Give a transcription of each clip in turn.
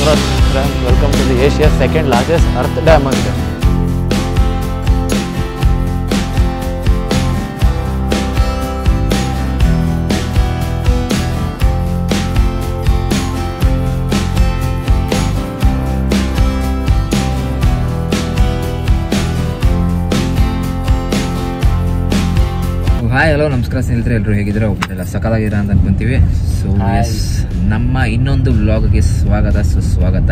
ನಮಸ್ಕಾರ friends welcome to the Asia second largest earth dam ಆಗಿದೆ hi hello ನಮಸ್ಕಾರ ಸ್ನೇಹಿತರೆ ಎಲ್ಲರೂ ಹೇಗಿದ್ರೆ ಎಲ್ಲ ಸಕಲಾಗಿರ ಅಂತ ಅನ್ಕೊಂತೀವಿ ಸೊ Hi. ಎಸ್ ನಮ್ಮ ಇನ್ನೊಂದು ವ್ಲಾಗ್ಗೆ ಸ್ವಾಗತ ಸುಸ್ವಾಗತ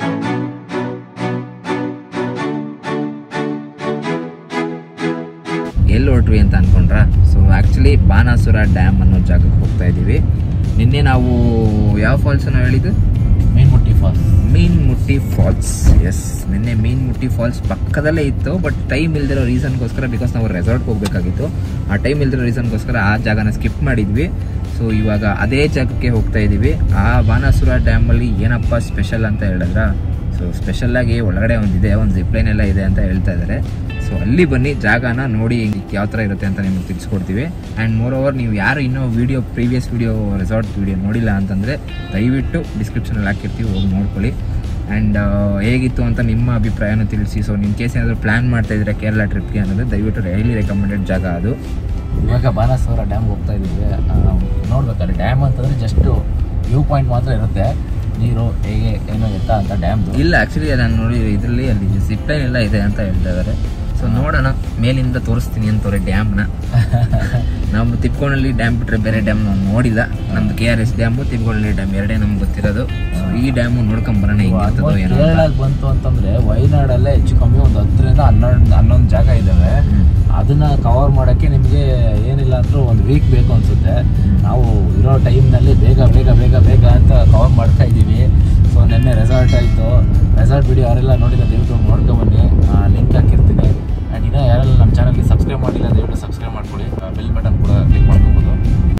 ಎಲ್ಲಿ ಹೊರಟ್ವಿ ಅಂತ ಅನ್ಕೊಂಡ್ರ ಸೊ ಆ್ಯಕ್ಚುಲಿ ಬಾನಾಸುರ ಡ್ಯಾಮ್ ಅನ್ನೋ ಜಾಗಕ್ಕೆ ಹೋಗ್ತಾ ಇದ್ದೀವಿ ನಿನ್ನೆ ನಾವು ಯಾವ ಫಾಲ್ಸ್ ನಾವು ಹೇಳಿದ್ದು ಮೀನ್ ಮುಟ್ಟಿ ಫಾಲ್ಸ್ ಮೀನ್ ಮುಟ್ಟಿ ಫಾಲ್ಸ್ ಎಸ್ ನಿನ್ನೆ ಮೀನ್ ಮುಟ್ಟಿ ಫಾಲ್ಸ್ ಪಕ್ಕದಲ್ಲೇ ಇತ್ತು ಬಟ್ ಟೈಮ್ ಇಲ್ದಿರೋ ರೀಸನ್ಗೋಸ್ಕರ ಬಿಕಾಸ್ ನಾವು ರೆಸಾರ್ಟ್ಗೆ ಹೋಗ್ಬೇಕಾಗಿತ್ತು ಆ ಟೈಮ್ ಇಲ್ದಿರೋ ರೀಸನ್ಗೋಸ್ಕರ ಆ ಜಾಗನ ಸ್ಕಿಪ್ ಮಾಡಿದ್ವಿ ಸೊ ಇವಾಗ ಅದೇ ಜಾಗಕ್ಕೆ ಹೋಗ್ತಾ ಇದ್ದೀವಿ ಆ ಬಾನಾಸುರ ಡ್ಯಾಮಲ್ಲಿ ಏನಪ್ಪ ಸ್ಪೆಷಲ್ ಅಂತ ಹೇಳಿದ್ರ ಸೊ ಸ್ಪೆಷಲ್ಲಾಗಿ ಒಳಗಡೆ ಒಂದಿದೆ ಒಂದು ಜಿಪ್ಲೈನ್ ಎಲ್ಲ ಇದೆ ಅಂತ ಹೇಳ್ತಾ ಇದ್ದಾರೆ ಸೊ ಅಲ್ಲಿ ಬನ್ನಿ ಜಾಗನ ನೋಡಿ ಯಾವ ಥರ ಇರುತ್ತೆ ಅಂತ ನಿಮ್ಗೆ ತಿಳಿಸ್ಕೊಡ್ತೀವಿ ಆ್ಯಂಡ್ ಮೋರ್ ಓವರ್ ನೀವು ಯಾರು ಇನ್ನೂ video previous video resort video ನೋಡಿಲ್ಲ ಅಂತಂದರೆ ದಯವಿಟ್ಟು ಡಿಸ್ಕ್ರಿಪ್ಷನಲ್ಲಿ ಹಾಕಿರ್ತೀವಿ ಹೋಗಿ ನೋಡ್ಕೊಳ್ಳಿ ಆ್ಯಂಡ್ ಹೇಗಿತ್ತು ಅಂತ ನಿಮ್ಮ ಅಭಿಪ್ರಾಯನೂ ತಿಳಿಸಿ ಸೊ ನಿಮ್ಮ ಕೇಸ್ ಏನಾದರೂ ಪ್ಲ್ಯಾನ್ ಮಾಡ್ತಾ ಇದ್ರೆ ಕೇರಳ ಟ್ರಿಪ್ಗೆ ಅನ್ನೋದು ದಯವಿಟ್ಟು ಹೈಲಿ ರೆಕಮೆಂಡೆಡ್ ಜಾಗ ಅದು ಇವಾಗ ಬಾಣಸವರ ಡ್ಯಾಮ್ಗೆ ಹೋಗ್ತಾ ಇದ್ದೀವಿ ಆ, ನೋಡ್ಬೇಕಾದ್ರೆ ಡ್ಯಾಮ್ ಅಂತಂದ್ರೆ ಜಸ್ಟ್ ವ್ಯೂ ಪಾಯಿಂಟ್ ಮಾತ್ರ ಇರುತ್ತೆ ನೀರು ಹೇಗೆ ಏನೋ ಎತ್ತ ಅಂತ ಡ್ಯಾಮ್ದು ಇಲ್ಲ ಆ್ಯಕ್ಚುಲಿ ನಾನು ನೋಡಿ ಇದರಲ್ಲಿ ಅಲ್ಲಿ ಜಿಪ್ಲೈನ್ ಎಲ್ಲ ಇದೆ ಅಂತ ಹೇಳ್ತಾ ಇದ್ದಾರೆ ಸೊ ನೋಡೋಣ ಮೇಲಿಂದ ತೋರಿಸ್ತೀನಿ ಅಂತವ್ರೆ ಡ್ಯಾಮ್ನ ನಾವು ತಿಪ್ಕೊಂಡಲ್ಲಿ ಡ್ಯಾಮ್ ಬಿಟ್ಟರೆ ಬೇರೆ ಡ್ಯಾಮ್ ನಾವು ನೋಡಿಲ್ಲ ನಮ್ದು K R S dam Thippagondanahalli dam ಎರಡೇ ನಮ್ಗೆ ಗೊತ್ತಿರೋದು ಸೊ ಈ ಡ್ಯಾಮು ನೋಡ್ಕೊಂಬರೋಣ ಹೆಂಗಿರ್ತದೋ ಏನೋ ಅಂತ. ಕೇರಳಕ್ಕೆ ಬಂತು ಅಂತಂದ್ರೆ ವಯನಾಡಲ್ಲೇ ಹೆಚ್ಚು ಕಮ್ಮಿ ಒಂದು ಹತ್ತರಿಂದ ಹನ್ನೆರಡು ಹನ್ನೊಂದು ಜಾಗ ಇದ್ದಾವೆ ಹ್ಮ್. ಅದನ್ನ ಕವರ್ ಮಾಡೋಕ್ಕೆ ನಿಮಗೆ ಏನಿಲ್ಲ ಅಂದ್ರೂ ಒಂದು ವೀಕ್ ಬೇಕು ಅನ್ಸುತ್ತೆ ನಾವು ಇರೋ ಟೈಮ್ನಲ್ಲಿ ಬೇಗ ಬೇಗ ಬೇಗ ಬೇಗ ಅಂತ ಕವರ್ ಮಾಡ್ತಾ ಇದ್ದೀವಿ ಸೊ ನಿನ್ನೆ ರೆಸಾರ್ಟ್ ಆಯಿತು ರೆಸಾರ್ಟ್ ವಿಡಿಯೋ ಯಾರೆಲ್ಲ ನೋಡಿಲ್ಲ ದಯವಿಟ್ಟು ಹೋಗಿ ನೋಡ್ಕೊಂಬನ್ನಿ ಲಿಂಕ್ ಹಾಕಿರ್ತೀನಿ ಆ್ಯಂಡ್ ಇನ್ನೂ ಯಾರೆಲ್ಲ ನಮ್ಮ ಚಾನಲ್ಗೆ ಸಬ್ಸ್ಕ್ರೈಬ್ ಮಾಡಿಲ್ಲ ದಯವಿಟ್ಟು ಸಬ್ಸ್ಕ್ರೈಬ್ ಮಾಡ್ಕೊಳ್ಳಿ ಬೆಲ್ ಬಟನ್ ಕೂಡ ಕ್ಲಿಕ್ ಮಾಡ್ಕೋಬೋದು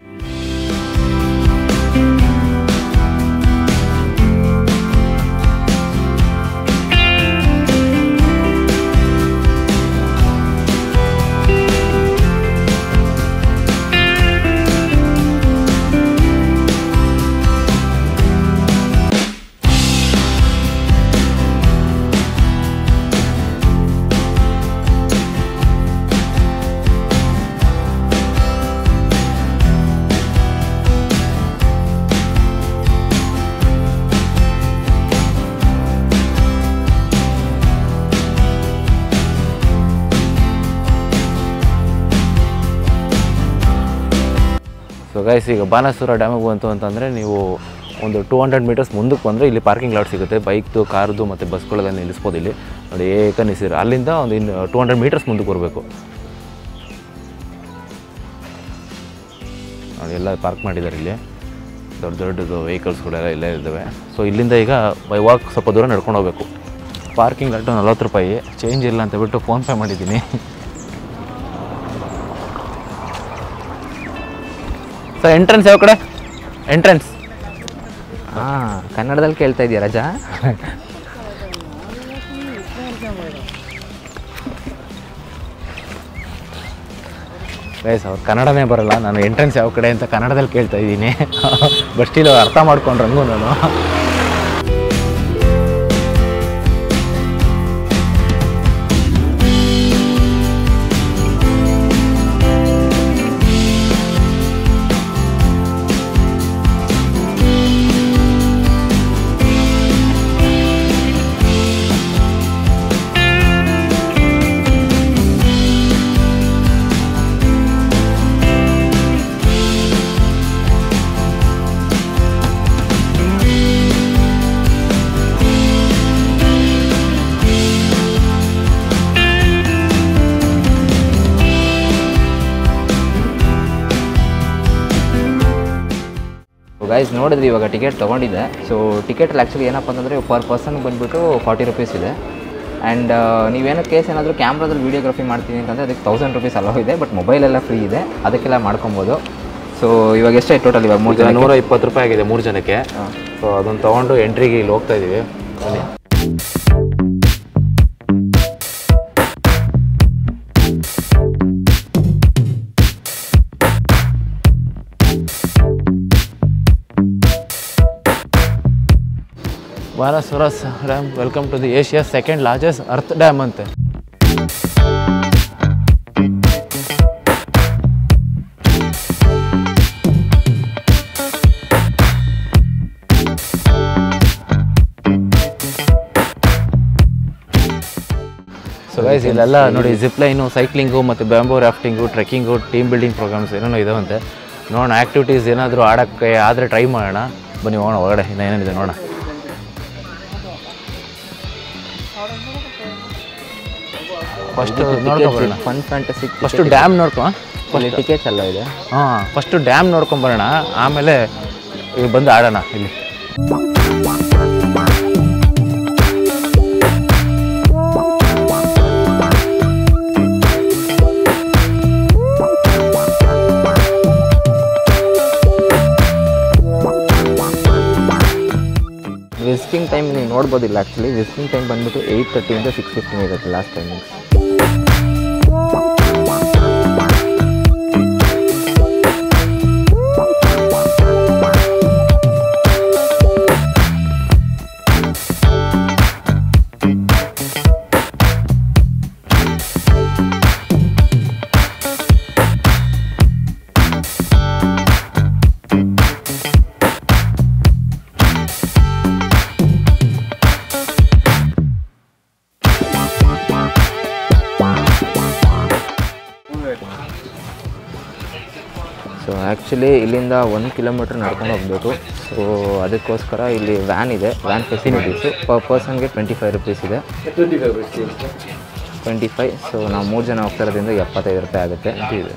ಸೊ ಗೈಸ್ ಈಗ ಬಾಣಸೂರ ಡ್ಯಾಮಿಗೆ ಬಂತು ಅಂತಂದರೆ ನೀವು ಒಂದು ಟೂ ಹಂಡ್ರೆಡ್ ಮೀಟರ್ಸ್ ಮುಂದಕ್ಕೆ ಬಂದರೆ ಇಲ್ಲಿ ಪಾರ್ಕಿಂಗ್ ಲಾಟ್ ಸಿಗುತ್ತೆ ಬೈಕ್ದು ಕಾರ್ದು ಮತ್ತು ಬಸ್ಗಳೆಲ್ಲ ನಿಲ್ಲಿಸ್ಬೋದು ಇಲ್ಲಿ ನೋಡಿ ಏಕ ನಿಲ್ಸಿರ ಅಲ್ಲಿಂದ ಒಂದು ಇನ್ನು ಟೂ ಹಂಡ್ರೆಡ್ ಮೀಟರ್ಸ್ ಮುಂದಕ್ಕೆ ಬರಬೇಕು ನೋಡಿ ಎಲ್ಲ ಪಾರ್ಕ್ ಮಾಡಿದ್ದಾರೆ ಇಲ್ಲಿ ದೊಡ್ಡ ದೊಡ್ಡದು ವೆಹಿಕಲ್ಸ್ಗಳೆಲ್ಲ ಇಲ್ಲೇ ಇದ್ದಾವೆ ಸೊ ಇಲ್ಲಿಂದ ಈಗ ಬೈ ವಾಕ್ ಸ್ವಲ್ಪ ದೂರ ನಡ್ಕೊಂಡು ಹೋಗಬೇಕು ಪಾರ್ಕಿಂಗ್ ಲಾಟು ನಲ್ವತ್ತು ರೂಪಾಯಿ ಚೇಂಜ್ ಇಲ್ಲ ಅಂತ ಬಿಟ್ಟು ಫೋನ್ಪೇ ಮಾಡಿದ್ದೀನಿ ಸೊ ಎಂಟ್ರೆನ್ಸ್ ಯಾವ ಕಡೆ ಎಂಟ್ರೆನ್ಸ್ ಹಾಂ ಕನ್ನಡದಲ್ಲಿ ಕೇಳ್ತಾ ಇದೆಯಾ ರಜಾ ಗೈಸ್ ಅವ್ರು ಕನ್ನಡನೇ ಬರಲ್ಲ ನಾನು ಎಂಟ್ರೆನ್ಸ್ ಯಾವ ಕಡೆ ಅಂತ ಕನ್ನಡದಲ್ಲಿ ಕೇಳ್ತಾ ಇದ್ದೀನಿ ಬಟ್ ಸ್ಟಿಲ್ ಅವ್ರು ಅರ್ಥ ಮಾಡ್ಕೊಂಡ್ರಂಗೂ ನಾನು ಗೈಸ್ ನೋಡಿದ್ರಿ ಇವಾಗ ಟಿಕೆಟ್ ತೊಗೊಂಡಿದ್ದೆ ಸೊ ಟಿಕೆಟಲ್ಲಿ ಆ್ಯಕ್ಚುಲಿ ಏನಪ್ಪ ಅಂತಂದರೆ ಪರ್ ಪರ್ಸನ್ಗೆ ಬಂದುಬಿಟ್ಟು ಫಾರ್ಟಿ ರುಪೀಸ್ ಇದೆ ಆ್ಯಂಡ್ ನೀವೇನೋ ಕೇಸ್ ಏನಾದರೂ ಕ್ಯಾಮ್ರಾದಲ್ಲಿ ವೀಡಿಯೋಗ್ರಫಿ ಮಾಡ್ತೀನಿ ಅಂತಂದರೆ ಅದಕ್ಕೆ ತೌಸಂಡ್ ರುಪೀಸ್ ಅಲೋ ಇದೆ ಬಟ್ ಮೊಬೈಲೆಲ್ಲ ಫ್ರೀ ಇದೆ ಅದಕ್ಕೆಲ್ಲ ಮಾಡ್ಕೊಬೋದು ಸೊ ಇವಾಗ ಎಷ್ಟಾಯ್ತು ಟೋಟಲ್ ಇವಾಗ ಮೂರು ಈಗ ಜನ ನೂರ ಇಪ್ಪತ್ತು ರೂಪಾಯಿ ಆಗಿದೆ ಮೂರು ಜನಕ್ಕೆ ಸೊ ಅದನ್ನು ತೊಗೊಂಡು ಎಂಟ್ರಿಗೆ ಇಲ್ಲಿ ಹೋಗ್ತಾ ಇದ್ದೀವಿ ಬನ್ನಿ Banasura dam welcome to the Asia second largest earth dam ಅಂತೆ ಸೊ ಗೈಸ್ ಇಲ್ಲೆಲ್ಲ ನೋಡಿ ಜಿಪ್ ಲೈನು ಸೈಕ್ಲಿಂಗು ಮತ್ತು bamboo rafting trekking team building programs ಏನೇನೋ ಇದಾವಂತೆ ನೋಡೋಣ ಆ್ಯಕ್ಟಿವಿಟೀಸ್ ಏನಾದರೂ ಆಡೋಕ್ಕೆ ಆದರೆ ಟ್ರೈ ಮಾಡೋಣ ಬನ್ನಿ ಹೋಗೋಣ ಒಳಗಡೆ ಇನ್ನು ಏನೇನಿದೆ ನೋಡೋಣ ಫಸ್ಟ್ ನೋಡ್ಕೊಂಬರೋಣ ಫನ್ ಫ್ಯಾಂಟಸಿ ಫಸ್ಟು ಡ್ಯಾಮ್ ನೋಡ್ಕೊ ಟಿಕೆಟ್ಸ್ ಎಲ್ಲ ಇದೆ ಹಾಂ ಫಸ್ಟು ಡ್ಯಾಮ್ ನೋಡ್ಕೊಂಬರೋಣ ಆಮೇಲೆ ಈಗ ಬಂದು ಆಡೋಣ ಇಲ್ಲಿ ವಿಸಿಟಿಂಗ್ ಟೈಮ್ ನೀವು ನೋಡ್ಬೋದಿಲ್ಲ ಆ್ಯಕ್ಚುಲಿ ವಿಸಿಟಿಂಗ್ ಟೈಮ್ ಬಂದ್ಬಿಟ್ಟು ಏಯ್ಟ್ ತರ್ಟಿಯಿಂದ ಸಿಕ್ಸ್ ಫಿಫ್ಟೀನ್ ಇರುತ್ತೆ ಲಾಸ್ಟ್ ಟೈಮಿಂಗ್ಸ್ ಸೊ ಆ್ಯಕ್ಚುಲಿ ಇಲ್ಲಿಂದ ಒಂದು ಕಿಲೋಮೀಟ್ರ್ ನಡ್ಕೊಂಡು ಹೋಗಬೇಕು ಸೊ ಅದಕ್ಕೋಸ್ಕರ ಇಲ್ಲಿ ವ್ಯಾನ್ ಇದೆ ವ್ಯಾನ್ ಫೆಸಿಲಿಟೀಸು ಪರ್ ಪರ್ಸನ್ಗೆ ಟ್ವೆಂಟಿ ಫೈವ್ ರುಪೀಸ್ ಇದೆ ಟ್ವೆಂಟಿ ಫೈವ್ ಸೊ ನಾವು ಮೂರು ಜನ ಹೋಗ್ತಾ ಇರೋದ್ರಿಂದ ಎಪ್ಪತ್ತೈದು ರೂಪಾಯಿ ಆಗುತ್ತೆ ಇದೆ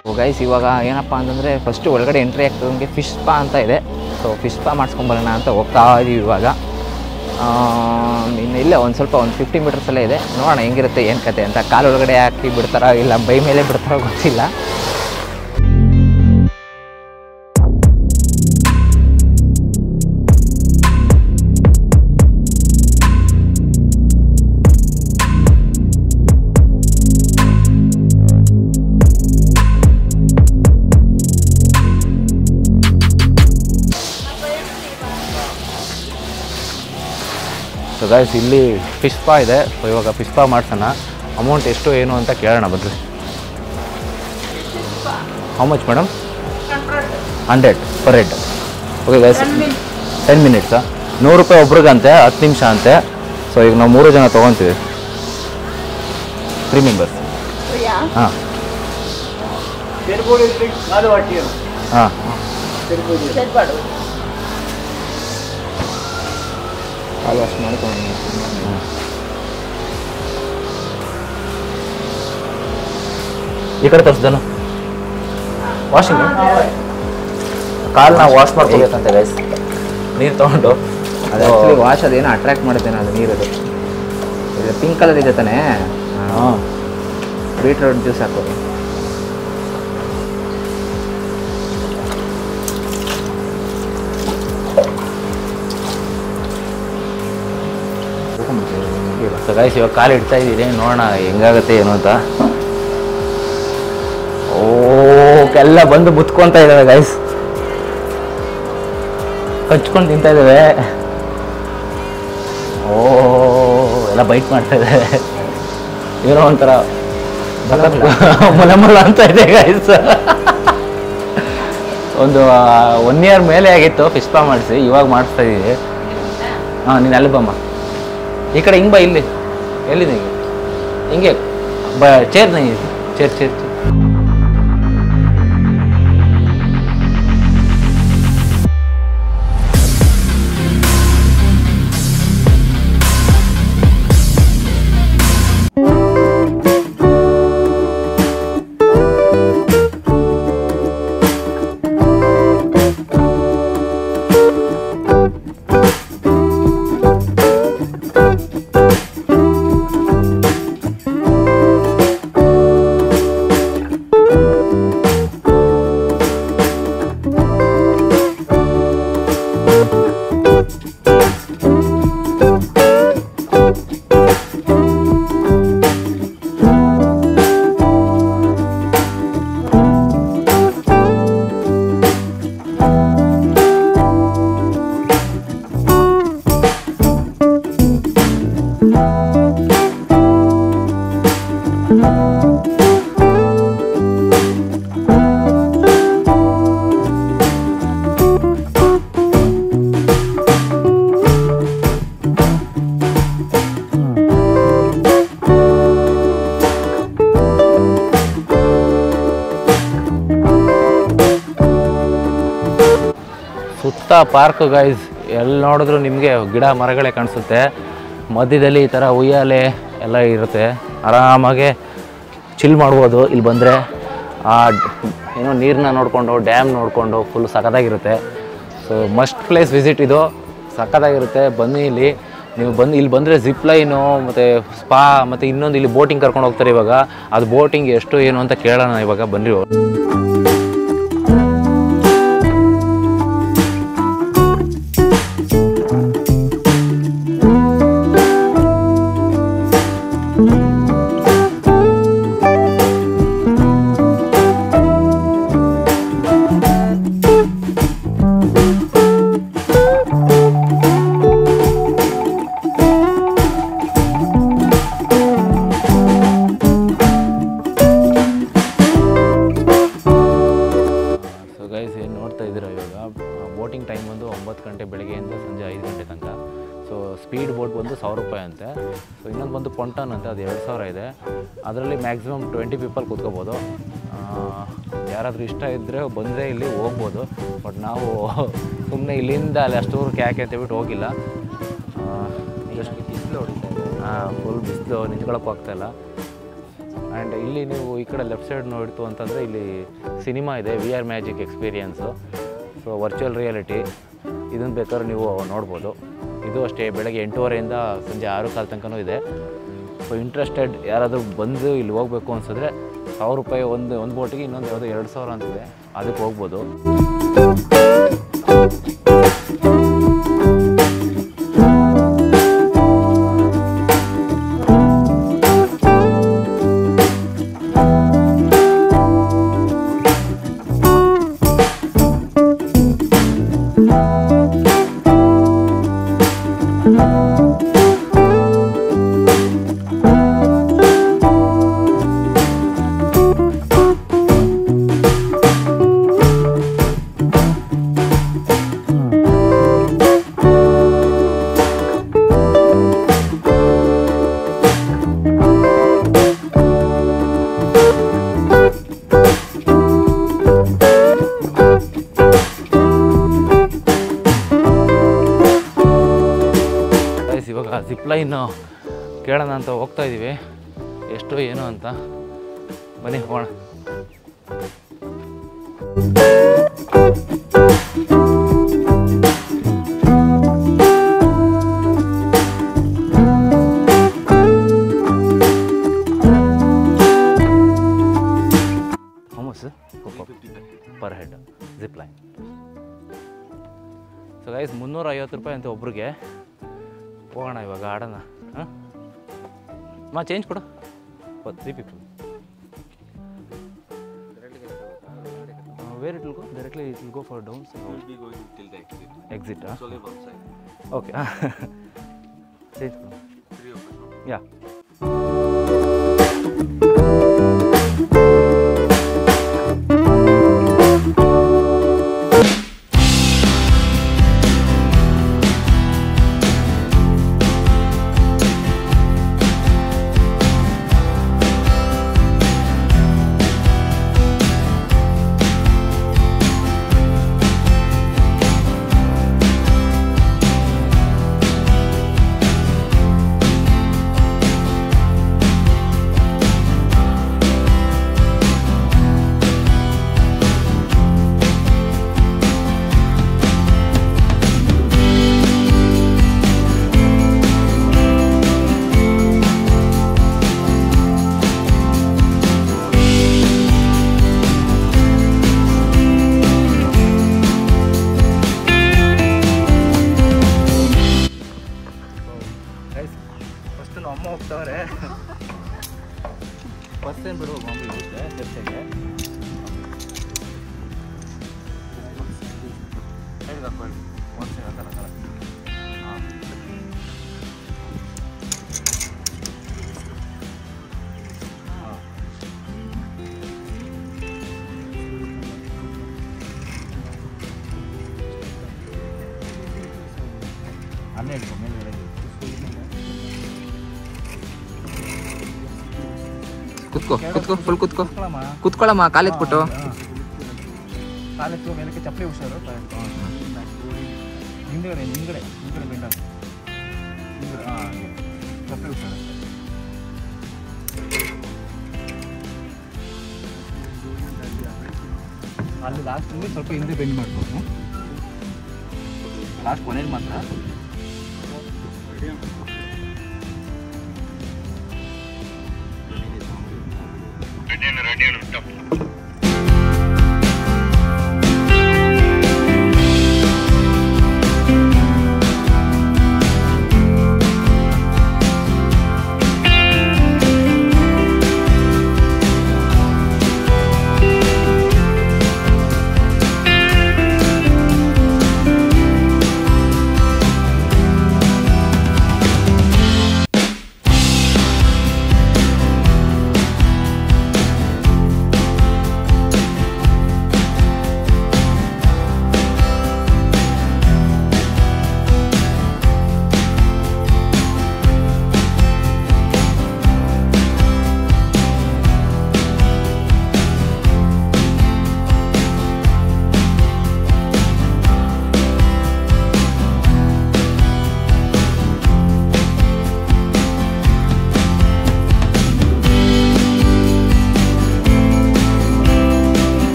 ಗೈಸ್ ಇವಾಗ ಏನಪ್ಪ ಅಂತಂದರೆ ಫಸ್ಟ್ ಒಳಗಡೆ ಎಂಟ್ರಿ ಆಗ್ತದಂಗೆ ಫಿಶ್ ಸ್ಪಾ ಅಂತ ಇದೆ ಸೊ ಫಿಶ್ ಸ್ಪಾ ಮಾಡಿಸ್ಕೊಂಬರೋಣ ಅಂತ ಹೋಗ್ತಾ ಇದೀವಿ ಇವಾಗ ಆ, ಇನ್ನು ಇಲ್ಲೇ ಒಂದು ಸ್ವಲ್ಪ ಒಂದು ಫಿಫ್ಟಿ ಮೀಟರ್ಸಲ್ಲೇ ಇದೆ ನೋಡೋಣ ಹೆಂಗಿರುತ್ತೆ ಏನು ಕತೆ ಅಂತ ಕಾಲೊಳಗಡೆ ಹಾಕಿ ಬಿಡ್ತಾರೋ ಇಲ್ಲ ಬೈ ಮೇಲೆ ಬಿಡ್ತಾರೋ ಗೊತ್ತಿಲ್ಲ ಸೊ ಗಾಯ್ಸ್ ಇಲ್ಲಿ ಫಿಶ್ ಪಾ ಇದೆ ಸೊ ಇವಾಗ ಫಿಶ್ ಪಾ ಮಾಡ್ಸೋಣ ಅಮೌಂಟ್ ಎಷ್ಟು ಏನು ಅಂತ ಕೇಳೋಣ ಬನ್ರಿ how much madam hundred per head okay guys ten ಮಿನಿಟ್ಸಾ ನೂರು ರೂಪಾಯಿ ಒಬ್ರಿಗಂತೆ ಹತ್ತು ನಿಮಿಷ ಅಂತೆ ಸೊ ಈಗ ನಾವು ಮೂರು ಜನ ತೊಗೊತೀವಿ ತ್ರೀ ಮೆಂಬರ್ಸ್ ಹಾಂ ಹಾಂ ಕಾಲು ವಾಶ್ ಮಾಡ್ಕೊಂಡು ಈ ಕಡೆ ತೋರಿಸ್ದನು ವಾಷಿಂಗ್ ಕಾಲನ್ನ ವಾಶ್ ಮಾಡ್ಕೋಬೇಕಂತೆ ಗೈಸ್ ನೀರು ತೊಗೊಂಡು ಅದು ಆ್ಯಕ್ಚುಲಿ ವಾಶ್ ಅದೇನೋ ಅಟ್ರಾಕ್ಟ್ ಮಾಡುತ್ತೇನೆ ಅದು ನೀರದು ಇದು ಪಿಂಕ್ ಕಲರ್ ಇದೆ ತಾನೇ ಹಾಂ ಬೀಟ್ರೂಟ್ ಜ್ಯೂಸ್ ಹಾಕೋದು ಸೊ ಗೈಸ್ ಇವಾಗ ಕಾಲು ಇಡ್ತಾ ಇದ್ದೀನಿ ನೋಡೋಣ ಹೆಂಗಾಗುತ್ತೆ ಏನು ಅಂತ ಓ ಎಲ್ಲ ಬಂದು ಮುತ್ಕೊಂತ ಇದ್ದಾವೆ ಗೈಸ್ ಕಚ್ಕೊಂಡು ತಿಂತಾ ಇದ್ದಾವೆ ಓ ಎಲ್ಲ ಬೈಟ್ ಮಾಡ್ತಾ ಇದ್ದಾವೆ ಏನೋ ಒಂಥರ ಮುಲ ಮುಲ ಅಂತ ಇದೆ ಗೈಸ್ ಒಂದು ಒನ್ ಇಯರ್ ಮೇಲೆ ಆಗಿತ್ತು ಫಿಶ್ ಪಾ ಮಾಡಿಸಿ ಇವಾಗ ಮಾಡಿಸ್ತಾ ಇದ್ದೀವಿ ಹಾಂ ನೀನು ಅಲ್ಲಿ ಬಮ್ಮ ಈ ಕಡೆ ಹಿಂಗೆ ಬಾ ಇಲ್ಲಿ ಎಲ್ಲಿದೆ ಹಿಂಗೆ ಹಿಂಗೆ ಬ ಚೇರ್ ನೈ ಚೇರ್ ಚೇರ್ ಚೇರ್ ಸುತ್ತ ಪಾರ್ಕ್ ಗೈಸ್ ಎಲ್ಲಿ ನೋಡಿದ್ರು ನಿಮಗೆ ಗಿಡ ಮರಗಳೇ ಕಾಣಿಸುತ್ತೆ ಮಧ್ಯದಲ್ಲಿ ಈ ಥರ ಉಯ್ಯಾಲೆ ಎಲ್ಲ ಇರುತ್ತೆ ಆರಾಮಾಗೆ ಚಿಲ್ ಮಾಡ್ಬೋದು ಇಲ್ಲಿ ಬಂದರೆ ಆ ಡ್- ಏನೋ ನೀರನ್ನ ನೋಡಿಕೊಂಡು ಡ್ಯಾಮ್ ನೋಡಿಕೊಂಡು ಫುಲ್ ಸಖತ್ತಾಗಿರುತ್ತೆ ಸೊ ಮಸ್ಟ್ ಪ್ಲೇಸ್ ವಿಸಿಟ್ ಇದು ಸಖತ್ತಾಗಿರುತ್ತೆ ಬನ್ನಿ ಇಲ್ಲಿ ನೀವು ಬಂದು ಇಲ್ಲಿ ಬಂದರೆ ಜಿಪ್ ಲೈನು ಮತ್ತು ಸ್ಪಾ ಮತ್ತು ಇನ್ನೊಂದು ಇಲ್ಲಿ ಬೋಟಿಂಗ್ ಕರ್ಕೊಂಡು ಹೋಗ್ತಾರೆ ಇವಾಗ ಅದು ಬೋಟಿಂಗ್ ಎಷ್ಟು ಏನು ಅಂತ ಕೇಳೋಣ ಇವಾಗ ಬನ್ನಿ ಸೊ ಗೈಸ್ ಏನು ನೋಡ್ತಾ ಇದ್ದೀರಾ ಇವಾಗ ಬೋಟಿಂಗ್ ಟೈಮ್ ಬಂದು ಒಂಬತ್ತು ಗಂಟೆ ಬೆಳಗ್ಗೆಯಿಂದ ಸಂಜೆ ಐದು ಗಂಟೆ ತನಕ ಸೊ ಸ್ಪೀಡ್ ಬೋಟ್ ಬಂದು ಸಾವಿರ ರೂಪಾಯಿ ಅಂತೆ ಸೊ ಇನ್ನೊಂದು ಬಂದು ಪೊಂಟನ್ ಅಂತ ಅದು ಎರಡು ಸಾವಿರ ಇದೆ ಅದರಲ್ಲಿ ಮ್ಯಾಕ್ಸಿಮಮ್ ಟ್ವೆಂಟಿ ಪೀಪಲ್ ಕೂತ್ಕೋಬೋದು ಯಾರಾದರೂ ಇಷ್ಟ ಇದ್ದರೆ ಬಂದರೆ ಇಲ್ಲಿ ಹೋಗ್ಬೋದು ಬಟ್ ನಾವು ಸುಮ್ಮನೆ ಇಲ್ಲಿಂದ ಅಲ್ಲಿ ಅಷ್ಟು ದೂರಕ್ಕೆ ಯಾಕೆ ಅಂತ ಹೇಳ್ಬಿಟ್ಟು ಹೋಗಿಲ್ಲ ಬಿಸಿಲು ಹೊಡಿತಾ ಇದೆ ಹಾಂ ಫುಲ್ ಬಿಸಿಲು ನಿಂತ್ಕೊಳ್ಳೋಕ್ಕೂ ಆಗ್ತಾಯಿಲ್ಲ ಆ್ಯಂಡ್ ಇಲ್ಲಿ ನೀವು ಈ ಕಡೆ ಲೆಫ್ಟ್ ಸೈಡ್ ನೋಡ್ತು ಅಂತಂದರೆ ಇಲ್ಲಿ ಸಿನಿಮಾ ಇದೆ V R magic experience so virtual reality ಇದನ್ನು ಬೇಕಾದ್ರೆ ನೀವು ನೋಡ್ಬೋದು ಇದು ಅಷ್ಟೇ ಬೆಳಗ್ಗೆ ಎಂಟೂವರೆಯಿಂದ ಸಂಜೆ ಆರು ಕಾಲ ತನಕನೂ ಇದೆ ಸೊ ಇಂಟ್ರೆಸ್ಟೆಡ್ ಯಾರಾದರೂ ಬಂದು ಇಲ್ಲಿ ಹೋಗಬೇಕು ಅನ್ಸಿದ್ರೆ ಸಾವಿರ ರೂಪಾಯಿ ಒಂದು ಒಂದು ಬೋಟಿಗೆ ಇನ್ನೊಂದು ಯಾವುದೋ ಎರಡು ಸಾವಿರ ಅಂತಿದೆ ಅದಕ್ಕೆ ಹೋಗ್ಬೋದು ಗೈಸ್ ಇವಾಗ ಜಿಪ್ ಲೈನ್ ಕೇಳೋಣ ಅಂತ ಹೋಗ್ತಾ ಇದ್ದೀವಿ ಎಷ್ಟು ಏನು ಅಂತ ಬನ್ನಿ ಹೋಗೋಣ ಹಮಸ್ per head zip line so guys ಮುನ್ನೂರ ಐವತ್ತು ರೂಪಾಯಿ ಅಂತ ಒಬ್ರಿಗೆ ಹೋಗೋಣ ಇವಾಗ ಆಡೋಣ ಹಾಂ ಮಾ ಚೇಂಜ್ ಕೊಡು three people where it will go directly it will go for down exit okay change ಕೊಡು ಯಾ ಗೈಸ್ ಫಸ್ಟ್ ನಮ್ಮ ಅಮ್ಮ ಹೋಗ್ತವ್ರೆ ಬಸ್ ಏನು ಬಿಡು ಮಾಮೂಲಿ ಇರುತ್ತೆ ಚರ್ಚೆಗೆ ಸೈಡ್ಗೆ ಹಾಕೊಳ್ಳಿ ಒಂದು ಸೈಡ್ ಹಾಕಲ್ಲ ಹಾಕಲ್ಲ ಹಾಂ ಹಾಂ ಅಲ್ಲೇ ಇಟ್ಕೊ ಮೇಲ್ಗಡೆ ಕುತ್ಕೋ ಕುತ್ಕೋ ಫುಲ್ ಕುತ್ಕೋ ಕುತ್ಕೊಳಮ್ಮ. ಕುತ್ಕೊಳ್ಳಮ್ಮ ಕಾಲೆತ್ಬಿಟ್ಟು ಕಾಲೆತ್ತು ಮೇಲಕ್ಕೆ ಚಪ್ಪಲಿ ಹುಷಾರು ಹಿಂದ್ಗಡೆ ಹಿಂದ್ಗಡೆ ಹಿಂದ್ಗಡೆ ಬೆಂಡ ಹಿಂದ್ಗಡೆ ಹಾಂ ಹಾಗೆ ಚಪ್ಪಲಿ ಹುಷಾರು ಅಲ್ಲಿ ಲಾಸ್ಟಲ್ಲಿ ಸ್ವಲ್ಪ ಹಿಂದೆ ಬೆಂಡ್ ಮಾಡ್ಕೊಂಡು ಲಾಸ್ಟ್ ಕೊನೆಯಲ್ಲಿ ಮಾತ್ರ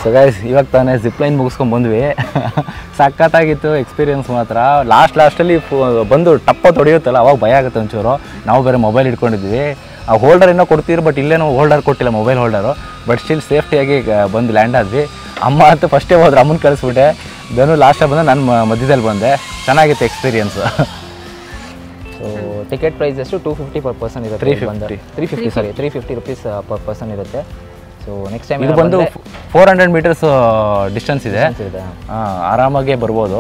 ಸೊ ಗೈಸ್ ಇವಾಗ ತಾನೇ ಜಿಪ್ಲೈನ್ ಮುಗಿಸ್ಕೊಂಡು ಬಂದ್ವಿ ಸಖತ್ತಾಗಿತ್ತು ಎಕ್ಸ್ಪೀರಿಯನ್ಸ್ ಮಾತ್ರ ಲಾಸ್ಟ್ ಲಾಸ್ಟಲ್ಲಿ ಬಂದು ಟಪ್ಪ ತೊಡೆಯುತ್ತಲ್ಲ ಅವಾಗ ಭಯ ಆಗುತ್ತೆ ಒಂಚೂರು ನಾವು ಬೇರೆ ಮೊಬೈಲ್ ಇಟ್ಕೊಂಡಿದ್ವಿ ಆ ಹೋಲ್ಡರ್ ಏನೋ ಕೊಡ್ತೀರಿ ಬಟ್ ಇಲ್ಲೇನೋ ಹೋಲ್ಡರ್ ಕೊಟ್ಟಿಲ್ಲ ಮೊಬೈಲ್ ಹೋಲ್ಡರು ಬಟ್ ಸ್ಟಿಲ್ ಸೇಫ್ಟಿಯಾಗಿ ಬಂದು ಲ್ಯಾಂಡ್ ಆದ್ವಿ ಅಮ್ಮ ಅಂತೂ ಫಸ್ಟೇ ಹೋದ್ರೆ ಅಮ್ಮನ ಕಳಿಸ್ಬಿಟ್ಟೆ ಧನು ಲಾಸ್ಟಲ್ಲಿ ಬಂದು ನಾನು ಮಧ್ಯದಲ್ಲಿ ಬಂದೆ ಚೆನ್ನಾಗಿತ್ತು ಎಕ್ಸ್ಪೀರಿಯನ್ಸ್ ಸೊ ಟಿಕೆಟ್ ಪ್ರೈಸ್ ಎಷ್ಟು ಟೂ ಫಿಫ್ಟಿ ಪರ್ ಪರ್ಸನ್ ಇರುತ್ತೆ 350. Three fifty sorry three fifty rupees per person ಇರುತ್ತೆ ಸೊ ನೆಕ್ಸ್ಟ್ ಟೈಮ್ ಇದು ಬಂದು ಫೋರ್ ಹಂಡ್ರೆಡ್ ಮೀಟರ್ಸ್ ಡಿಸ್ಟೆನ್ಸ್ ಇದೆ ಇದೆ ಆ, ಆರಾಮಾಗಿ ಬರ್ಬೋದು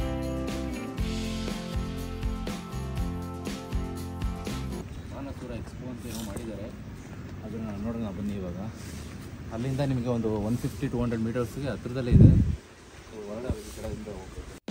ಬಾಣಸೂರ ಎಕ್ಸ್ಪೋ ಅಂತ ಏನೋ ಮಾಡಿದ್ದಾರೆ ಅದನ್ನು ನೋಡೋಣ ಬನ್ನಿ ಇವಾಗ ಅಲ್ಲಿಂದ ನಿಮಗೆ ಒಂದು ಒನ್ ಫಿಫ್ಟಿ ಟು ಹಂಡ್ರೆಡ್ ಮೀಟರ್ಸ್ಗೆ ಹತ್ರದಲ್ಲೇ ಇದೆ ಸೊ ಹೊರಗಡೆ ಈ ಕಡೆಯಿಂದ ಹೋಗ್ಬೇಕು